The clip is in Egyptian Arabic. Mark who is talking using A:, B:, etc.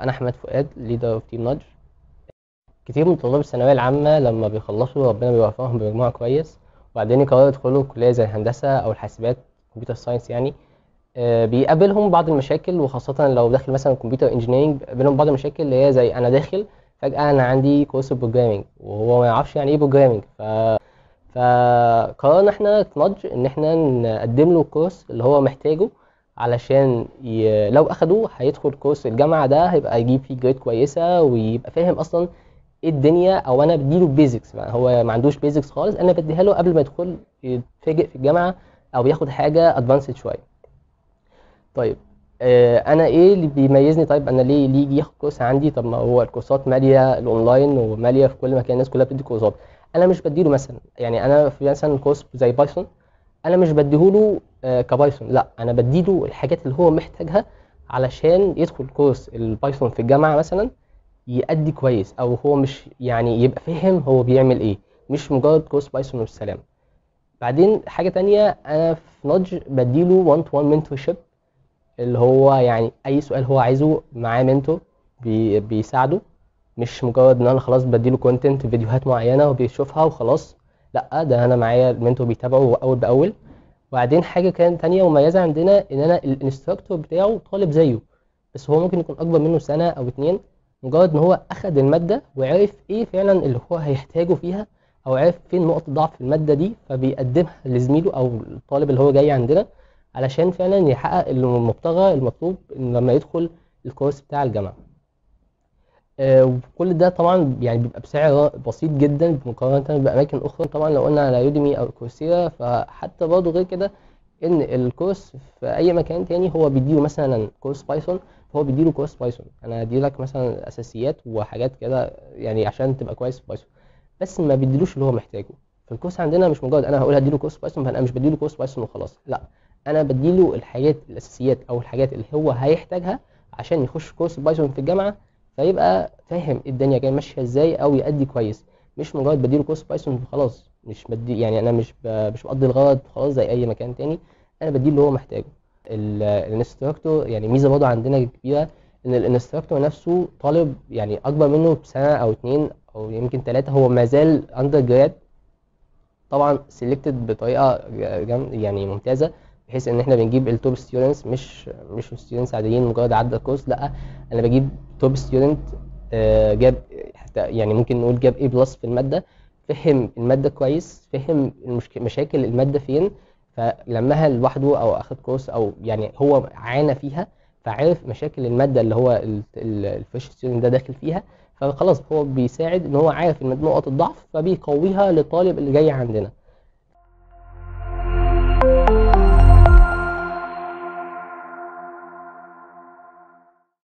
A: انا احمد فؤاد ليدر اوف تيم نادج كتير من طلاب الثانويه العامه لما بيخلصوا ربنا بيوفقهم بمجموع كويس وبعدين يقرروا يدخلوا كليه زي الهندسه او الحاسبات كمبيوتر ساينس يعني آه، بيقابلهم بعض المشاكل وخاصه لو داخل مثلا كمبيوتر انجينيرنج بيقابلهم بعض المشاكل اللي هي زي انا داخل فجاه انا عندي كورس بروجرامنج وهو ما يعرفش يعني ايه بروجرامنج ف فقررنا احنا في نضج ان احنا نقدم له الكورس اللي هو محتاجه علشان ي... لو اخده هيدخل كورس الجامعه ده هيبقى يجيب فيه جريد كويسه ويبقى فاهم اصلا ايه الدنيا او انا بديله بيزكس هو ما عندوش بيزكس خالص انا بديها له قبل ما يدخل يتفاجئ في الجامعه او ياخد حاجه ادفانسد شويه طيب آه، انا ايه اللي بيميزني طيب انا ليه ليه يجي ياخد كورس عندي طب ما هو الكورسات ماليه الاونلاين وماليه في كل مكان الناس كلها بتدي كورسات انا مش بديله مثلا يعني انا في مثلا كورس زي بايثون انا مش بديهوله آه، كبايثون لا انا بديله الحاجات اللي هو محتاجها علشان يدخل كورس البايثون في الجامعه مثلا يأدي كويس او هو مش يعني يبقى فاهم هو بيعمل ايه مش مجرد كورس بايثون والسلام بعدين حاجه تانية انا في نودج بديله 1 تو 1 منتورشيب اللي هو يعني اي سؤال هو عايزه معاه منتور بي بيساعده مش مجرد ان انا خلاص بديله كونتنت فيديوهات معينه وبيشوفها وخلاص لا ده انا معايا المنتور بيتابعه اول باول وبعدين حاجه كانت تانية مميزه عندنا ان انا الانستراكتور بتاعه طالب زيه بس هو ممكن يكون اكبر منه سنه او اتنين مجرد ان هو اخد الماده وعرف ايه فعلا اللي هو هيحتاجه فيها او عرف فين نقط الضعف في الماده دي فبيقدمها لزميله او الطالب اللي هو جاي عندنا علشان فعلا يحقق المبتغى المطلوب لما يدخل الكورس بتاع الجامعه آه، وكل ده طبعا يعني بيبقى بسعر بسيط جدا مقارنه باماكن اخرى طبعا لو قلنا على يوديمي او كورسيرا فحتى برضه غير كده ان الكورس في اي مكان تاني هو بيديله مثلا كورس بايثون فهو بيديله كورس بايثون انا هدي لك مثلا اساسيات وحاجات كده يعني عشان تبقى كويس في بايثون بس ما بيديلوش اللي هو محتاجه فالكورس عندنا مش مجرد انا هقول هديله كورس بايثون فانا مش بديله كورس بايثون وخلاص لا انا بديله الحاجات الاساسيات او الحاجات اللي هو هيحتاجها عشان يخش كورس بايثون في الجامعه فيبقى فاهم الدنيا جايه ماشيه ازاي او يأدي كويس مش مجرد بديله كورس بايثون وخلاص مش بدي يعني انا مش مش بقضي الغرض خلاص زي اي مكان تاني انا بديه اللي هو محتاجه الانستراكتور يعني ميزه برضه عندنا كبيره ان الانستراكتور نفسه طالب يعني اكبر منه بسنه او اتنين او يمكن ثلاثه هو ما زال اندر جراد طبعا سيلكتد بطريقه يعني ممتازه بحيث ان احنا بنجيب التوب ستودنتس مش مش ستودنتس عاديين مجرد عدى الكورس لا انا بجيب توب ستودنت آه، جاب حتى يعني ممكن نقول جاب اي بلس في الماده فهم الماده كويس فهم مشاكل الماده فين فلمها لوحده او اخد كورس او يعني هو عانى فيها فعرف مشاكل الماده اللي هو الفريش ستودنت ده داخل فيها فخلاص هو بيساعد ان هو عارف ان نقط الضعف فبيقويها للطالب اللي جاي عندنا